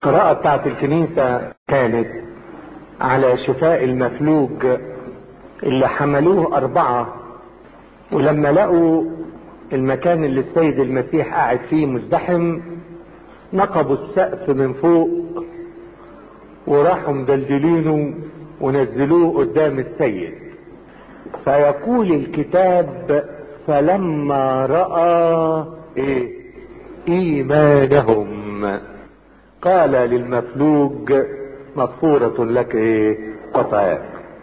القراءة بتاعت الكنيسة كانت على شفاء المفلوج اللي حملوه أربعة ولما لقوا المكان اللي السيد المسيح قاعد فيه مزدحم نقبوا السقف من فوق وراحوا مدلدلينه ونزلوه قدام السيد فيقول الكتاب فلما راى ايه ايمانهم قال للمفلوج مغفورة لك ايه خطاياك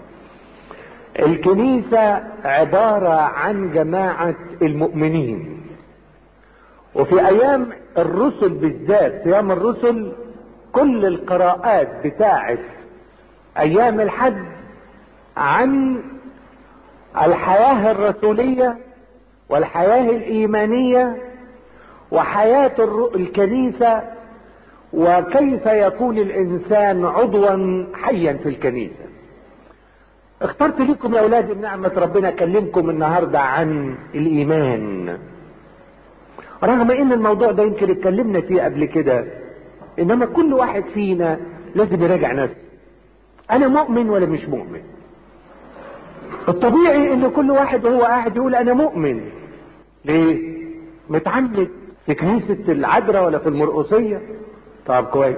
الكنيسة عبارة عن جماعة المؤمنين وفي ايام الرسل بالذات صيام الرسل كل القراءات بتاعت ايام الحج عن الحياة الرسولية والحياة الايمانية وحياة الكنيسة وكيف يكون الانسان عضوا حيا في الكنيسة اخترت لكم يا اولاد بنعمة ربنا اكلمكم النهاردة عن الايمان رغم ان الموضوع ده يمكن اتكلمنا فيه قبل كده انما كل واحد فينا لازم يراجع نفسه انا مؤمن ولا مش مؤمن الطبيعي ان كل واحد وهو قاعد يقول انا مؤمن ليه متعمد في كنيسة العذراء ولا في المرقصية طب كويس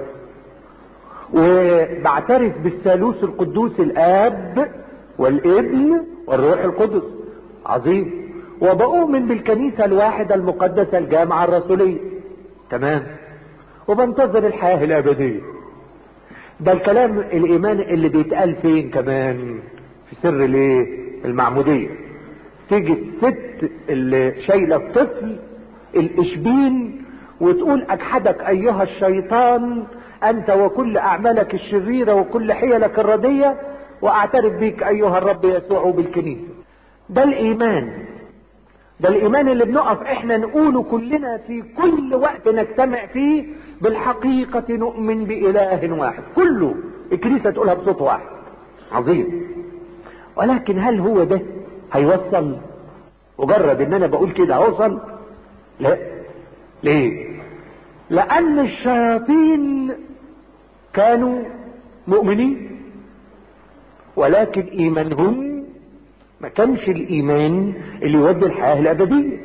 وبعترف بالثالوث القدوس الاب والابن والروح القدس عظيم وبؤمن بالكنيسة الواحدة المقدسة الجامعة الرسولية تمام وبنتظر الحياة الابدية ده الكلام الايمان اللي بيتقال فين كمان في سر الايه المعمودية تيجي الست اللي شايلة الطفل الاشبين وتقول اجحدك ايها الشيطان انت وكل اعمالك الشريرة وكل حيلك الردية واعترف بك ايها الرب يسوع بالكنيسة ده الايمان ده الايمان اللي بنقف احنا نقوله كلنا في كل وقت نجتمع فيه بالحقيقة نؤمن بإله واحد كله الكنيسة تقولها بصوت واحد عظيم ولكن هل هو ده هيوصل مجرد ان انا بقول كده هوصل لا ليه لان الشياطين كانوا مؤمنين ولكن ايمانهم ما كانش الايمان اللي يودي الحياة الابدية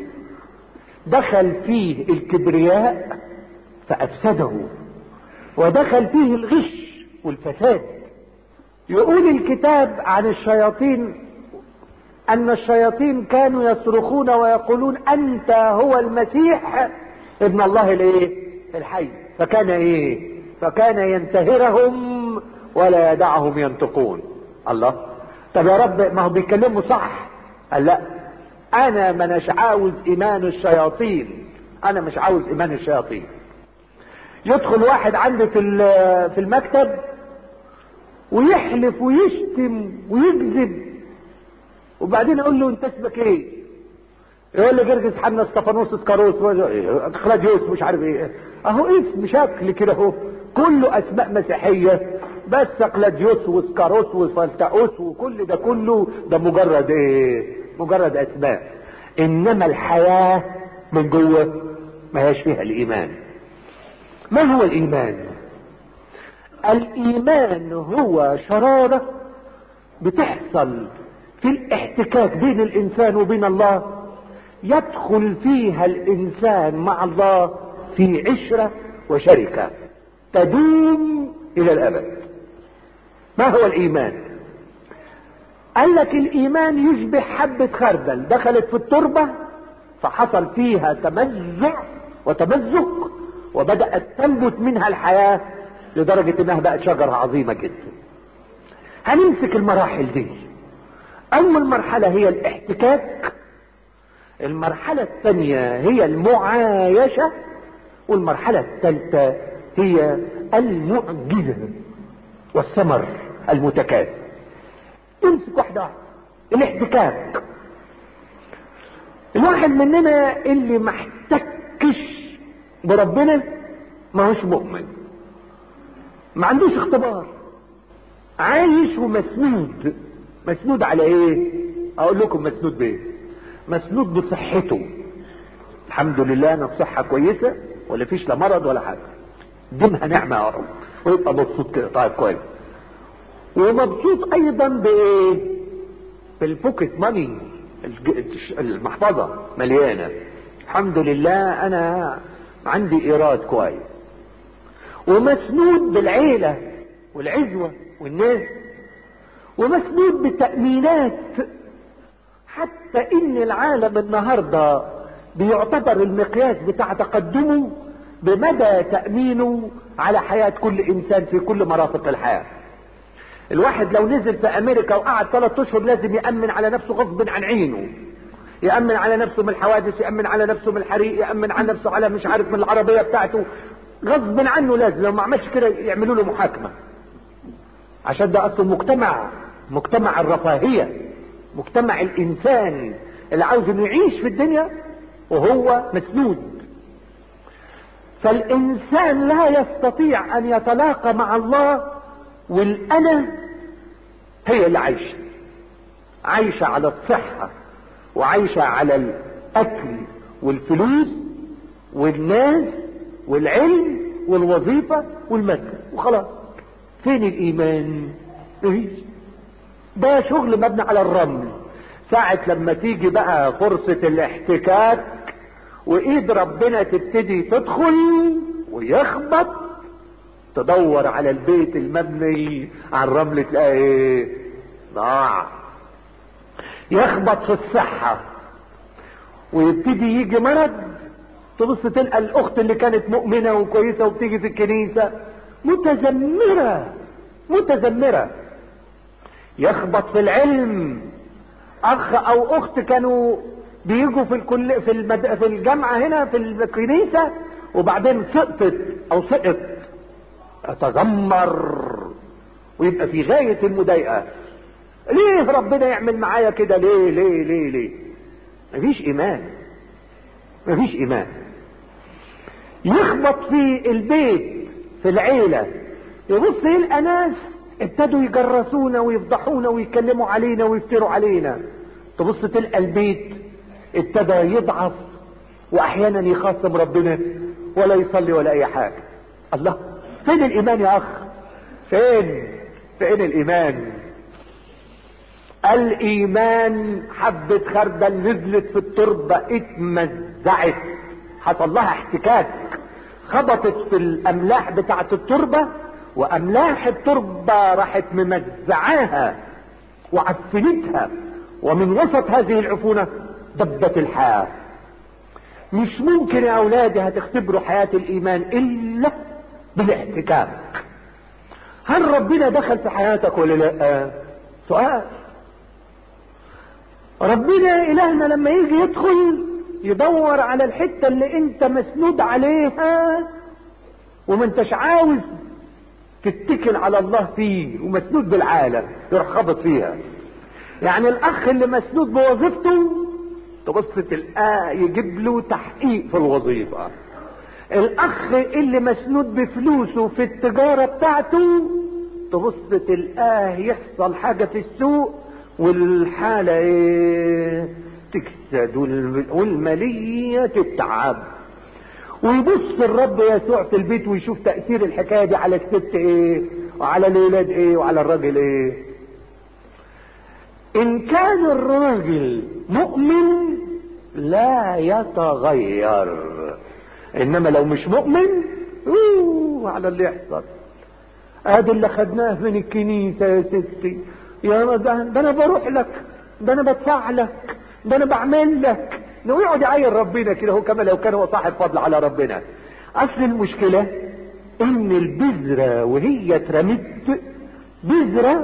دخل فيه الكبرياء فافسده ودخل فيه الغش والفساد يقول الكتاب عن الشياطين ان الشياطين كانوا يصرخون ويقولون انت هو المسيح ابن الله الايه الحي فكان ايه فكان ينتهرهم ولا يدعهم ينطقون الله طب يا رب ما هو بيتكلموا صح قال لا انا مناش عاوز ايمان الشياطين انا مش عاوز ايمان الشياطين يدخل واحد عندي في في المكتب ويحلف ويشتم ويكذب وبعدين اقول له انت اسمك ايه يقول لي جرجس حنا استفانوس اسكاروس اخلاديوس مش عارف ايه اهو اسم شكل كده اهو كله اسماء مسيحيه بس اقلاديوس وسكاروس وفلتاوس وكل ده كله ده مجرد ايه مجرد اسماء انما الحياه من جوه ما هيش فيها الايمان ما هو الايمان الايمان هو شراره بتحصل في الاحتكاك بين الانسان وبين الله يدخل فيها الانسان مع الله في عشره وشركه تدوم الى الابد ما هو الايمان قال لك الايمان يشبه حبه خردل دخلت في التربه فحصل فيها تمزع وتمزق وبدات تنبت منها الحياه لدرجه انها بقت شجره عظيمه جدا هنمسك المراحل دي اول مرحله هي الاحتكاك المرحله الثانيه هي المعايشه والمرحله الثالثه هي المعجزه والثمر المتكاثر امسك واحده واحده الاحتكاك الواحد مننا اللي ما احتكش بربنا ما هوش مؤمن ما عندوش اختبار عايش ومسنود مسنود على ايه اقول لكم مسنود بايه مسنود بصحته الحمد لله انا بصحة كويسة ولا فيش لا مرض ولا حاجة دمها نعمة يا رب ويبقى مبسوط كده طيب كويس ومبسوط ايضا بايه بالبوكيت ماني المحفظة مليانة الحمد لله انا عندي ايراد كويس ومسنود بالعيلة والعزوة والناس ومسنود بتأمينات حتى ان العالم النهاردة بيعتبر المقياس بتاع تقدمه بمدى تأمينه على حياة كل انسان في كل مرافق الحياة الواحد لو نزل في امريكا وقعد ثلاث اشهر لازم يأمن على نفسه غصب عن عينه يأمن على نفسه من الحوادث يأمن على نفسه من الحريق يأمن على نفسه على مش عارف من العربية بتاعته غصب عنه لازم لو ما عملش كده يعملوا له محاكمة عشان ده اصل مجتمع مجتمع الرفاهية مجتمع الانسان اللي عاوز انه يعيش في الدنيا وهو مسنود فالانسان لا يستطيع ان يتلاقى مع الله والانا هي اللي عايشه عايشه على الصحه وعايشه على الاكل والفلوس والناس والعلم والوظيفه والمركز وخلاص فين الايمان مفيش ده شغل مبني على الرمل ساعة لما تيجي بقى فرصة الاحتكاك وايد ربنا تبتدي تدخل ويخبط تدور على البيت المبني على الرمل تلاقي ايه ضاع يخبط في الصحة ويبتدي يجي مرض تبص تلقى الاخت اللي كانت مؤمنة وكويسة وبتيجي في الكنيسة متذمرة متذمرة يخبط في العلم اخ او اخت كانوا بيجوا في الكل في المد... في الجامعه هنا في الكنيسه وبعدين سقطت او سقط اتذمر ويبقى في غايه المضايقه ليه ربنا يعمل معايا كده ليه ليه ليه ليه مفيش ايمان مفيش ايمان يخبط في البيت في العيله يبص يلقى ناس ابتدوا يجرسونا ويفضحونا ويتكلموا علينا ويفتروا علينا تبص تلقى البيت ابتدى يضعف واحيانا يخاصم ربنا ولا يصلي ولا اي حاجه الله فين الايمان يا اخ فين فين الايمان الايمان حبة خردل نزلت في التربة اتمزعت حصل لها احتكاك خبطت في الاملاح بتاعت التربة واملاح التربة راحت ممزعاها وعفنتها ومن وسط هذه العفونة دبت الحياة مش ممكن يا اولادي هتختبروا حياة الايمان الا بالاحتكاك هل ربنا دخل في حياتك ولا لا سؤال ربنا الهنا لما يجي يدخل يدور على الحتة اللي انت مسنود عليها وما انتش عاوز تتكل على الله فيه ومسنود بالعالم يروح خبط فيها يعني الاخ اللي مسنود بوظيفته تبص تلقاه يجيب له تحقيق في الوظيفة الاخ اللي مسنود بفلوسه في التجارة بتاعته تبص تلقاه يحصل حاجة في السوق والحالة ايه تكسد والمالية تتعب ويبص الرب يسوع في البيت ويشوف تأثير الحكاية دي على الست ايه وعلى الولاد ايه وعلى الراجل ايه ان كان الراجل مؤمن لا يتغير انما لو مش مؤمن اوه على اللي يحصل ادي اللي خدناه من الكنيسة يا ستي يا ده, ده انا بروح لك ده انا بدفع لك ده انا بعمل لك لو يقعد يعين ربنا كده هو كما لو كان هو صاحب فضل على ربنا اصل المشكلة ان البذرة وهي اترمت بذرة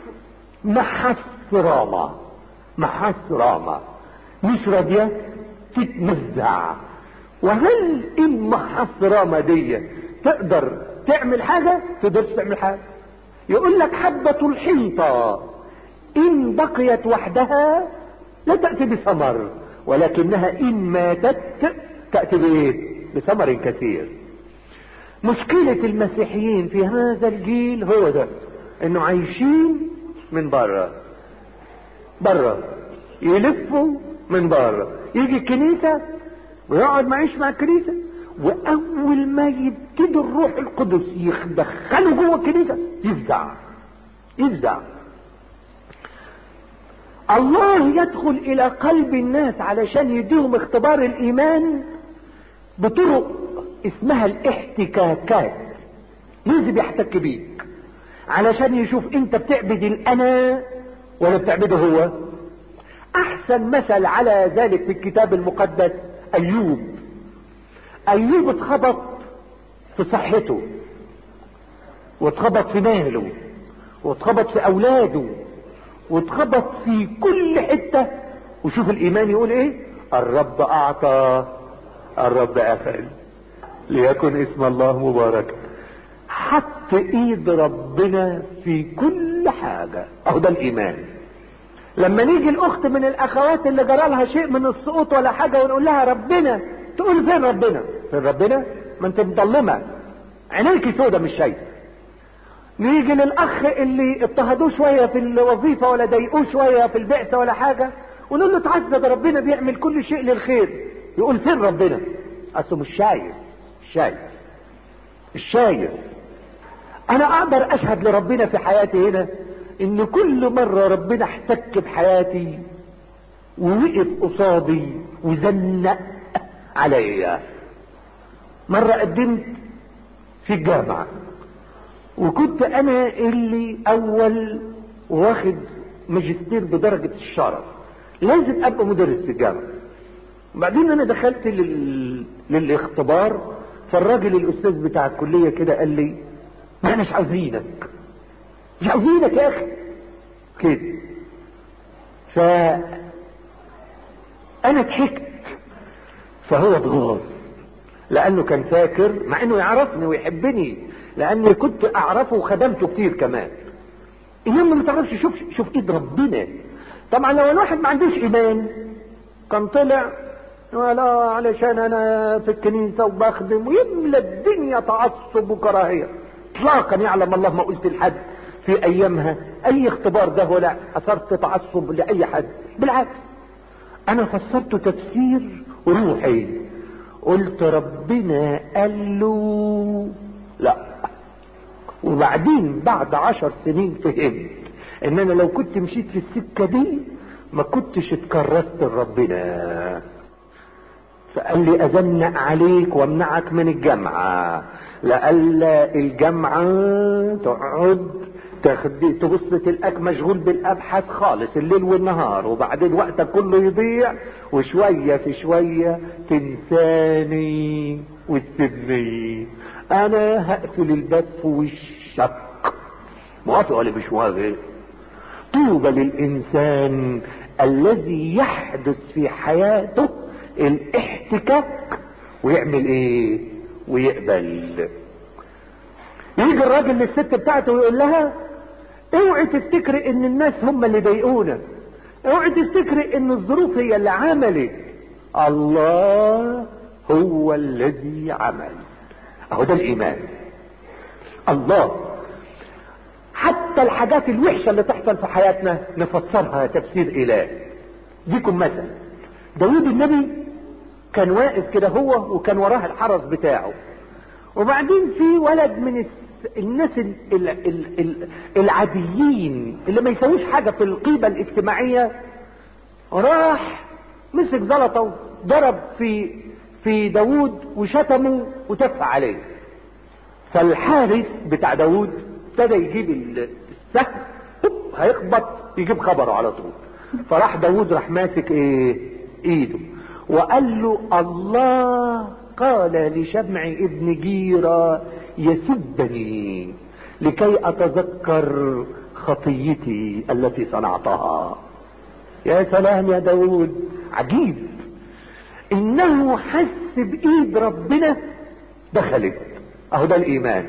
محسرامة محسرامة مش راضية تتمزع وهل المحسرامة دي تقدر تعمل حاجة تقدرش تعمل حاجة يقول لك حبة الحنطة إن بقيت وحدها لا تأتي بثمر ولكنها إن ماتت تأتي بإيه؟ بثمر كثير مشكلة المسيحيين في هذا الجيل هو ده إنه عايشين من بره بره يلفوا من بره يجي الكنيسة ويقعد معيش مع الكنيسة واول ما يبتدي الروح القدس يدخله جوه الكنيسه يفزع يفزع الله يدخل الى قلب الناس علشان يديهم اختبار الايمان بطرق اسمها الاحتكاكات لازم يحتك بيك علشان يشوف انت بتعبد الانا ولا بتعبده هو احسن مثل على ذلك في الكتاب المقدس ايوب ايوب اتخبط في صحته واتخبط في ماله واتخبط في اولاده واتخبط في كل حتة وشوف الايمان يقول ايه الرب اعطى الرب اخذ ليكن اسم الله مباركا حط ايد ربنا في كل حاجة اهو ده الايمان لما نيجي الاخت من الاخوات اللي جرى لها شيء من السقوط ولا حاجة ونقول لها ربنا تقول فين ربنا فين ربنا ما انت مظلمة عينيكي سودة مش شايفه نيجي للاخ اللي اضطهدوه شويه في الوظيفه ولا ضايقوه شويه في البعثه ولا حاجه ونقول له تعالى ده ربنا بيعمل كل شيء للخير يقول فين ربنا اصله مش شايف مش شايف مش شايف انا اقدر اشهد لربنا في حياتي هنا ان كل مره ربنا احتك بحياتي ووقف قصادي وزنق عليا مره قدمت في الجامعه وكنت انا اللي اول واخد ماجستير بدرجة الشرف لازم ابقى مدرس في الجامعة بعدين انا دخلت لل... للاختبار فالراجل الاستاذ بتاع الكلية كده قال لي ما احناش عاوزينك مش عاوزينك يا اخي كده ف انا ضحكت فهو اتغاظ لانه كان فاكر مع انه يعرفني ويحبني لاني كنت اعرفه وخدمته كتير كمان انما ما تعرفش شوف شوف ايد ربنا طبعا لو الواحد ما عندوش ايمان كان طلع ولا علشان انا في الكنيسه وبخدم ويملى الدنيا تعصب وكراهيه اطلاقا يعلم الله ما قلت لحد في ايامها اي اختبار ده ولا اثرت تعصب لاي حد بالعكس انا فسرته تفسير روحي قلت ربنا قال له لا وبعدين بعد عشر سنين فهمت ان انا لو كنت مشيت في السكة دي ما كنتش اتكرست لربنا فقال لي ازنق عليك وامنعك من الجامعة لألا الجامعة تقعد تاخد تبص تلقاك مشغول بالابحاث خالص الليل والنهار وبعدين وقتك كله يضيع وشوية في شوية تنساني وتسيبني انا هقفل الباب في وشك موافق ولا مش موافق طوبى للانسان الذي يحدث في حياته الاحتكاك ويعمل ايه ويقبل يجي الراجل للست بتاعته ويقول لها اوعي تفتكري ان الناس هم اللي ضايقونا اوعي تفتكري ان الظروف هي اللي عملت الله هو الذي عمل اهو ده الايمان الله حتى الحاجات الوحشة اللي تحصل في حياتنا نفسرها تفسير الهي ديكم مثل داود النبي كان واقف كده هو وكان وراه الحرس بتاعه وبعدين في ولد من الناس ال ال ال ال العاديين اللي ما يسويش حاجة في القيمة الاجتماعية راح مسك زلطه ضرب في في داود وشتمه وتف عليه فالحارس بتاع داود ابتدى يجيب السهم هيخبط يجيب خبره على طول فراح داود راح ماسك ايه ايده وقال له الله قال لشمع ابن جيرة يسبني لكي اتذكر خطيتي التي صنعتها يا سلام يا داود عجيب انه حس بايد ربنا دخلت اهو ده الايمان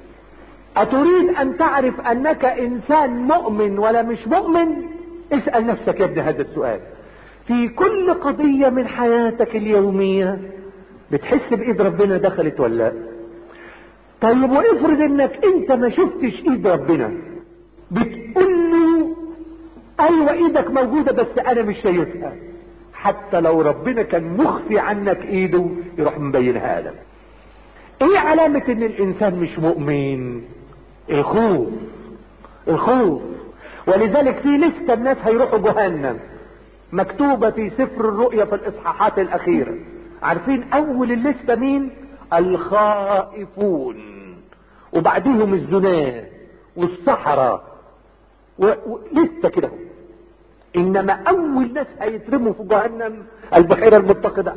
اتريد ان تعرف انك انسان مؤمن ولا مش مؤمن اسأل نفسك يا ابن هذا السؤال في كل قضية من حياتك اليومية بتحس بايد ربنا دخلت ولا لا طيب وافرض انك انت ما شفتش ايد ربنا بتقول له ايوه ايدك موجودة بس انا مش شايفها حتى لو ربنا كان مخفي عنك ايده يروح مبينها لك ايه علامة ان الانسان مش مؤمن الخوف الخوف ولذلك في لستة الناس هيروحوا جهنم مكتوبة في سفر الرؤيا في الاصحاحات الاخيرة عارفين اول اللستة مين الخائفون وبعديهم الزناه والصحراء ولسه كده انما اول ناس هيترموا في جهنم البحيرة المتقدة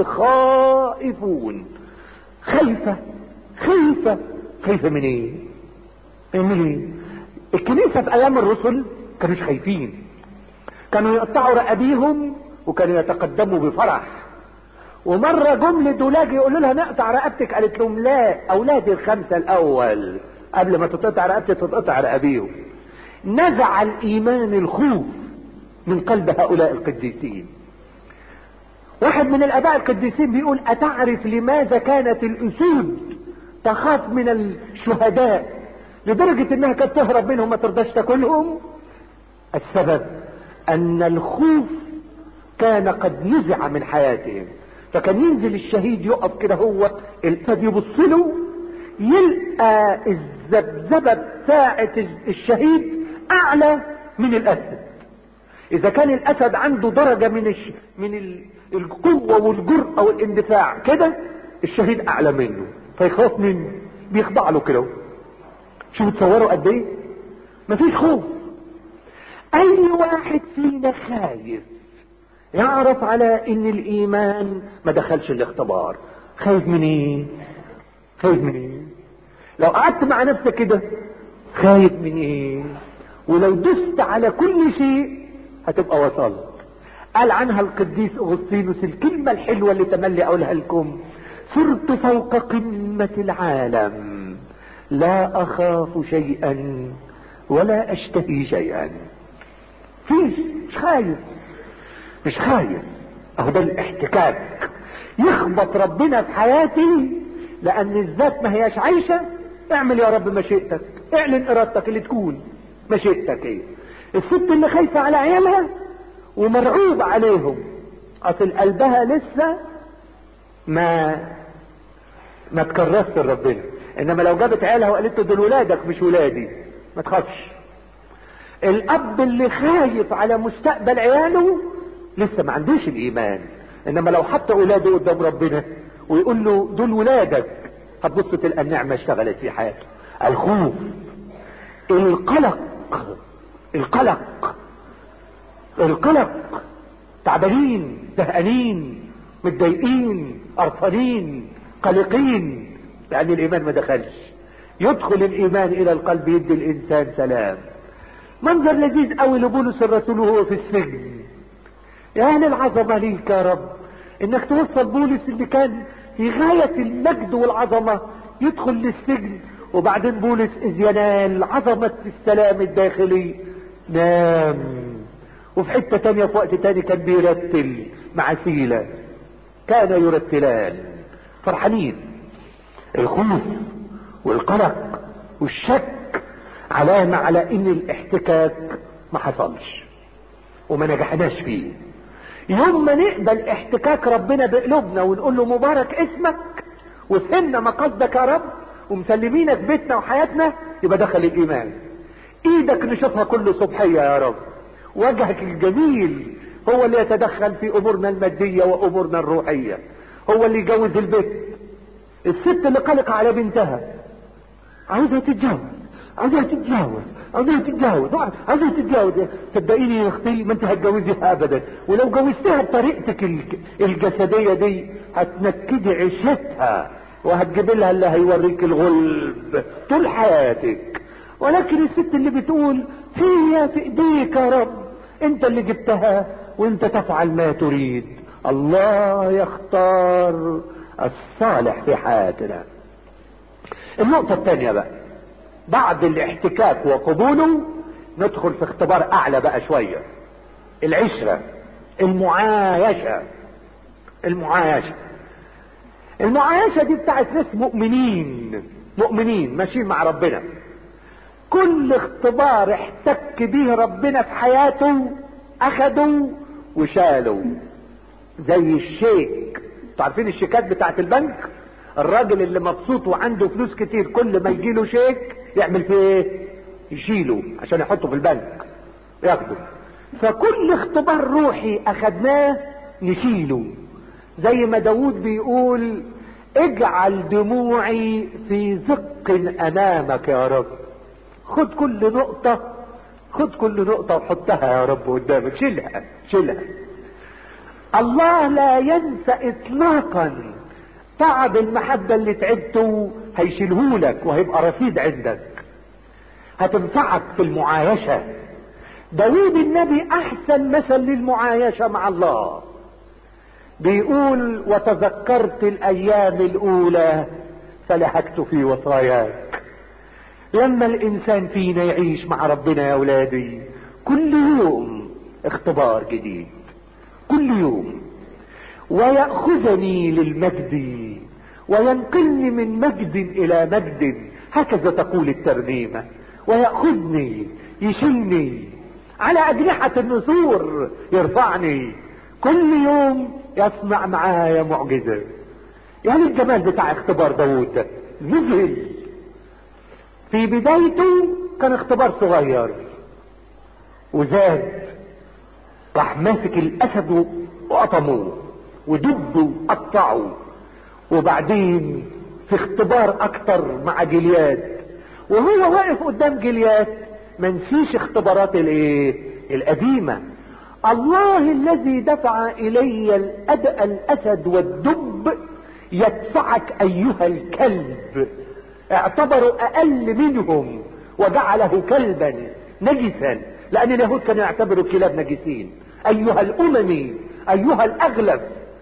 الخائفون خايفة خايفة خايفة من ايه من ايه الكنيسة في ايام الرسل كانوش خايفين كانوا يقطعوا رقابيهم وكانوا يتقدموا بفرح ومرة جم لدولاج يقولوا لها نقطع رقبتك قالت لهم لا اولادي الخمسة الاول قبل ما تتقطع رقبتي تتقطع رقابيهم نزع الايمان الخوف من قلب هؤلاء القديسين واحد من الاباء القديسين بيقول اتعرف لماذا كانت الاسود تخاف من الشهداء لدرجة انها كانت تهرب منهم ما ترضاش تاكلهم السبب ان الخوف كان قد نزع من حياتهم فكان ينزل الشهيد يقف كده هو الاسد يبص له يلقى الذبذبه بتاعه الشهيد اعلى من الاسد اذا كان الاسد عنده درجه من الش... من ال... القوه والجرأه والاندفاع كده الشهيد اعلى منه فيخاف منه بيخضع له كده شوفوا تصوروا قد ايه مفيش خوف اي واحد فينا خايف يعرف على ان الايمان ما دخلش الاختبار خايف من ايه خايف من ايه لو قعدت مع نفسك كده خايف من ايه ولو دست على كل شيء هتبقى وصلت قال عنها القديس اغسطينوس الكلمة الحلوة اللي تملي اقولها لكم صرت فوق قمة العالم لا اخاف شيئا ولا اشتهي شيئا فيش مش خايف مش خايف اهو ده الاحتكاك يخبط ربنا في حياتي لان الذات ما هياش عايشة اعمل يا رب مشيئتك اعلن ارادتك اللي تكون مشيئتك ايه الست اللي خايفة على عيالها ومرعوب عليهم اصل قلبها لسه ما ما تكرست لربنا انما لو جابت عيالها وقالت له دول ولادك مش ولادي ما تخافش الاب اللي خايف على مستقبل عياله لسه ما عندوش الايمان انما لو حط اولاده قدام ربنا ويقول له دول ولادك هتبص تلقى النعمة اشتغلت في حياته الخوف القلق القلق القلق تعبانين زهقانين متضايقين قرفانين قلقين يعني الايمان ما دخلش يدخل الايمان الى القلب يدي الانسان سلام منظر لذيذ قوي لبولس الرسول وهو في السجن يا اهل العظمة ليك يا رب انك توصل بولس اللي كان في غاية المجد والعظمة يدخل للسجن وبعدين بولس اذ ينال عظمة السلام الداخلي نام وفي حتة تانية في وقت تاني كان بيرتل مع سيلة كان يرتلان فرحانين الخوف والقلق والشك علامة على ان الاحتكاك ما حصلش وما نجحناش فيه يوم ما نقبل احتكاك ربنا بقلوبنا ونقول له مبارك اسمك وفهمنا مقصدك يا رب ومسلمينك بيتنا وحياتنا يبقى دخل الايمان ايدك نشوفها كل صبحية يا رب وجهك الجميل هو اللي يتدخل في امورنا المادية وامورنا الروحية هو اللي يجوز البيت الست اللي قلق على بنتها عاوزها تتجوز عاوزها تتجوز عاوزها تتجوز عاوزها تتجوز صدقيني يا اختي ما انت هتجوزيها ابدا ولو جوزتها بطريقتك الجسديه دي هتنكدي عيشتها وهتجيب لها اللي هيوريك الغلب طول حياتك ولكن الست اللي بتقول هي في ايديك يا رب انت اللي جبتها وانت تفعل ما تريد الله يختار الصالح في حياتنا النقطة الثانية بقى بعد الاحتكاك وقبوله ندخل في اختبار اعلى بقى شوية العشرة المعايشة المعايشة المعايشة دي بتاعت ناس مؤمنين مؤمنين ماشيين مع ربنا كل اختبار احتك به ربنا في حياته اخدوا وشالوا زي الشيك انتوا عارفين الشيكات بتاعت البنك الراجل اللي مبسوط وعنده فلوس كتير كل ما يجيله شيك يعمل فيه ايه يشيله عشان يحطه في البنك ياخده فكل اختبار روحي اخدناه نشيله زي ما داود بيقول اجعل دموعي في زق امامك يا رب خد كل نقطة خد كل نقطة وحطها يا رب قدامك شيلها شيلها الله لا ينسى اطلاقا تعب المحبة اللي تعبته هيشيلهولك وهيبقى رصيد عندك هتنفعك في المعايشة داود النبي احسن مثل للمعايشة مع الله بيقول وتذكرت الايام الاولى فلهكت في وصاياك لما الانسان فينا يعيش مع ربنا يا اولادي كل يوم اختبار جديد كل يوم ويأخذني للمجد وينقلني من مجد الى مجد هكذا تقول الترنيمة ويأخذني يشيلني على اجنحة النسور يرفعني كل يوم يصنع معايا معجزة يعني الجمال بتاع اختبار داود ده نزل في بدايته كان اختبار صغير وزاد راح ماسك الاسد وقطمه ودبه وقطعه وبعدين في اختبار اكتر مع جلياد وهو واقف قدام جلياد ما نسيش اختبارات الايه القديمة الله الذي دفع الي الأد... الاسد والدب يدفعك ايها الكلب اعتبروا اقل منهم وجعله كلبا نجسا لان اليهود كانوا يعتبروا الكلاب نجسين ايها الاممي ايها الاغلب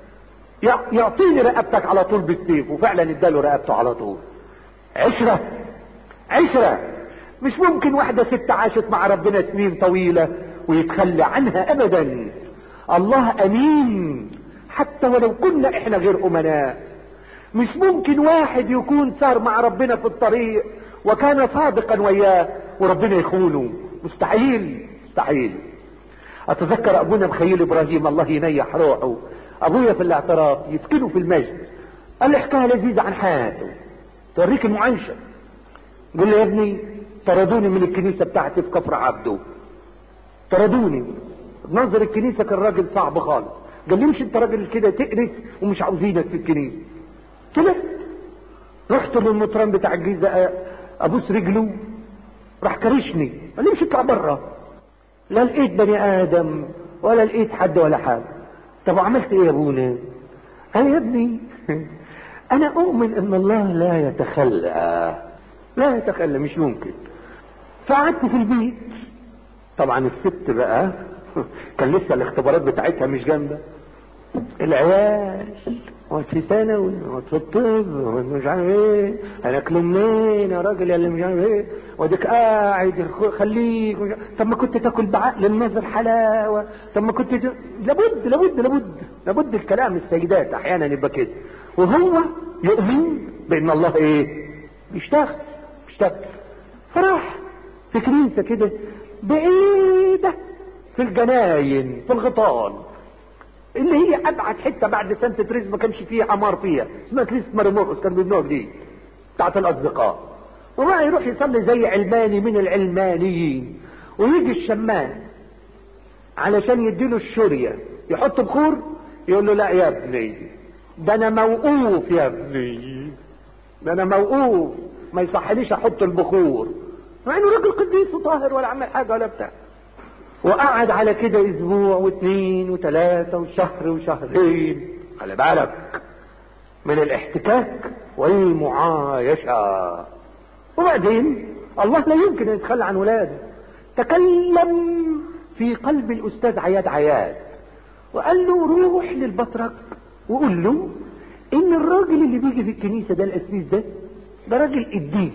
يعطيني رقبتك على طول بالسيف وفعلا اداله رقبته على طول عشرة عشرة مش ممكن واحدة ست عاشت مع ربنا سنين طويلة ويتخلى عنها ابدا الله امين حتى ولو كنا احنا غير امناء مش ممكن واحد يكون صار مع ربنا في الطريق وكان صادقا وياه وربنا يخونه مستحيل مستحيل اتذكر ابونا مخيل ابراهيم الله ينيح روحه ابويا في الاعتراف يسكنه في المجد قال لي حكايه لذيذه عن حياته توريك المعايشه قال لي يا ابني طردوني من الكنيسه بتاعتي في كفر عبده طردوني نظر الكنيسه كان راجل صعب خالص قال لي مش انت راجل كده تقرف ومش عاوزينك في الكنيسه طلعت رحت للمطران بتاع الجيزه ابوس رجله راح كرشني قال لي مش اطلع بره لا لقيت بني ادم ولا لقيت حد ولا حاجه طب وعملت ايه يا ابونا قال يا ابني انا اؤمن ان الله لا يتخلى لا يتخلى مش ممكن فقعدت في البيت طبعا الست بقى كان لسه الاختبارات بتاعتها مش جامده العيال وقت في ثانوي وقت في الطب وقت مش عارف ايه هناكلوا منين يا راجل يا اللي مش عارف ايه واديك قاعد خليك مش... طب ما كنت تاكل بعقل النظر حلاوه طب ما كنت ت... لابد لابد لابد لابد الكلام السيدات احيانا يبقى كده وهو يؤمن بان الله ايه بيشتغل بيشتغل فراح في كنيسه كده بعيده في الجناين في الغيطان اللي هي ابعد حته بعد سانت تريز ما كانش فيه عمار فيها اسمها كنيسه ماريمورقس كانوا بيبنوها جديد بتاعت الاصدقاء وبقى يروح يصلي زي علماني من العلمانيين ويجي الشمال علشان يديله الشوريه يحط بخور يقول له لا يا ابني ده انا موقوف يا ابني ده انا موقوف ما يصحليش احط البخور مع انه راجل قديس وطاهر ولا عمل حاجه ولا بتاع وقعد على كده اسبوع واثنين وثلاثة وشهر وشهرين خلي بالك من الاحتكاك والمعايشة وبعدين الله لا يمكن ان يتخلى عن ولاده تكلم في قلب الاستاذ عياد عياد وقال له روح للبطرك وقول له ان الراجل اللي بيجي في الكنيسة ده الاسيس ده ده راجل قديس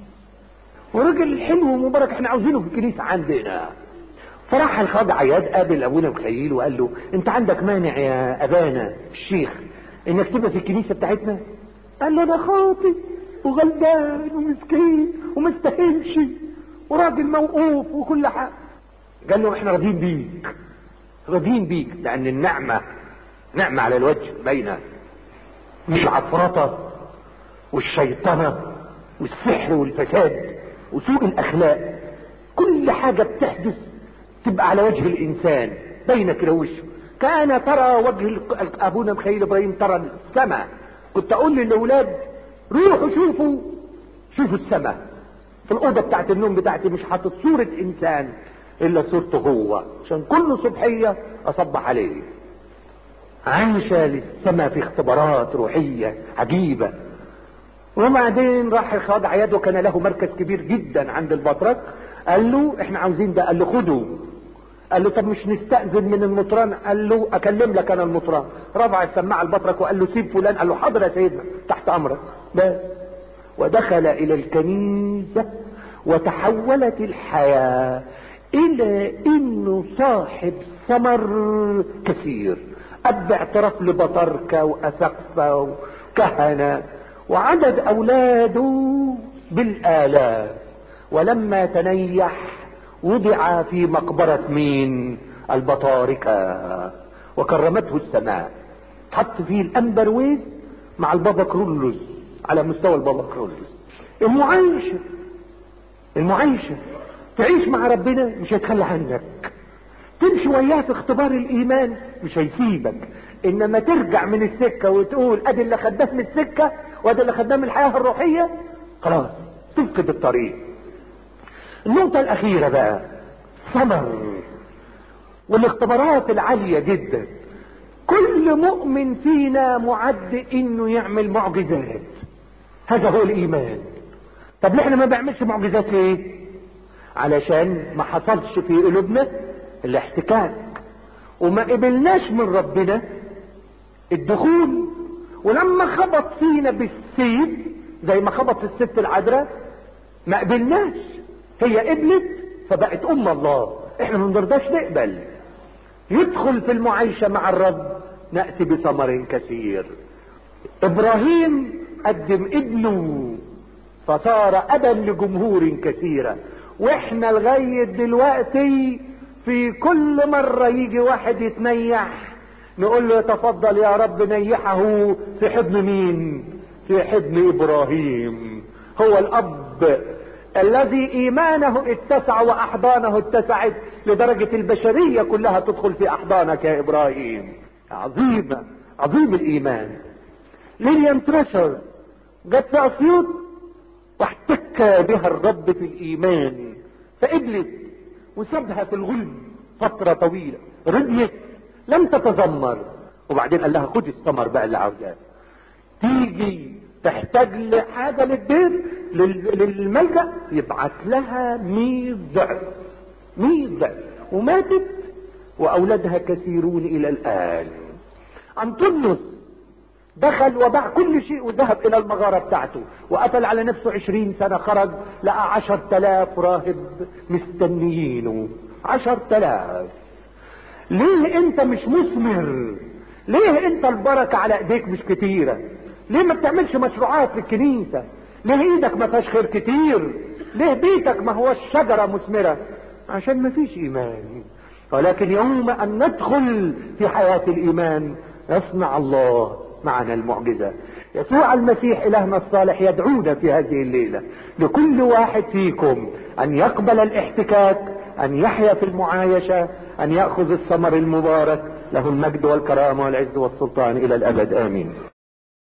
وراجل حلو ومبارك احنا عاوزينه في الكنيسة عندنا فراح الخاضع عياد قابل ابونا مخيل وقال له انت عندك مانع يا ابانا الشيخ انك تبقى في الكنيسه بتاعتنا قال له انا خاطي وغلبان ومسكين ومستهمش وراجل موقوف وكل حاجه قال له احنا راضيين بيك راضيين بيك لان النعمه نعمه على الوجه باينه مش عفرطه والشيطنة والسحر والفساد وسوء الاخلاق كل حاجة بتحدث تبقى على وجه الانسان بين كده وشه كان ترى وجه ابونا مخيل ابراهيم ترى السماء كنت اقول للاولاد روحوا شوفوا شوفوا السماء في الاوضه بتاعت النوم بتاعتي مش حاطط صوره انسان الا صورته هو عشان كل صبحيه اصبح عليه عاش للسماء في اختبارات روحيه عجيبه وبعدين راح خاضع يده كان له مركز كبير جدا عند البطرك قال له احنا عاوزين ده قال له خده قال له طب مش نستأذن من المطران قال له اكلم لك انا المطران رفع السماعه البطرك وقال له سيب فلان قال له حاضر يا سيدنا تحت امرك بس ودخل الى الكنيسه وتحولت الحياه الى انه صاحب ثمر كثير اب اعترف لبطركه واسقفه وكهنه وعدد اولاده بالالاف ولما تنيح وضع في مقبرة مين البطاركة وكرمته السماء حط فيه الأنبرويز مع البابا كرولوس على مستوى البابا كرولوس المعايشة المعايشة تعيش مع ربنا مش هيتخلى عنك تمشي وياه في اختبار الايمان مش هيسيبك انما ترجع من السكة وتقول ادي اللي خداه من السكة وادي اللي خداه من الحياة الروحية خلاص تفقد الطريق النقطة الاخيرة بقى ثمر والاختبارات العالية جدا كل مؤمن فينا معد انه يعمل معجزات هذا هو الايمان طب احنا ما بيعملش معجزات ليه علشان ما حصلش في قلوبنا الاحتكاك وما قبلناش من ربنا الدخول ولما خبط فينا بالسيف زي ما خبط في الست العذراء ما قبلناش هي قبلت فبقت ام الله احنا ما بنرضاش نقبل يدخل في المعايشه مع الرب ناتي بثمر كثير ابراهيم قدم ابنه فصار ابا لجمهور كثيره واحنا لغايه دلوقتي في كل مره يجي واحد يتنيح نقول له يتفضل يا رب نيحه في حضن مين في حضن ابراهيم هو الاب الذي ايمانه اتسع واحضانه اتسعت لدرجة البشرية كلها تدخل في احضانك يا ابراهيم عظيمة عظيم الايمان ليليان تريشر جت في اسيوط واحتك بها الرب في الايمان فقبلت وسابها في الغلب فترة طويلة رضيت لم تتذمر وبعدين قال لها خدي الثمر بقى اللي عاوزاه تيجي تحتاج لحاجة للدين للملجأ يبعت لها مية ضعف مية ضعف وماتت واولادها كثيرون الى الان انطونيوس دخل وباع كل شيء وذهب الى المغارة بتاعته وقتل على نفسه عشرين سنة خرج لقى عشر تلاف راهب مستنيينه عشر تلاف ليه انت مش مثمر ليه انت البركة على ايديك مش كتيرة ليه ما بتعملش مشروعات في الكنيسة ليه ايدك ما فيهاش خير كتير ليه بيتك ما هوش شجرة مثمرة عشان ما فيش ايمان ولكن يوم ان ندخل في حياة الايمان يصنع الله معنا المعجزة يسوع المسيح الهنا الصالح يدعونا في هذه الليلة لكل واحد فيكم ان يقبل الاحتكاك ان يحيا في المعايشة ان يأخذ الثمر المبارك له المجد والكرامة والعز والسلطان الى الابد امين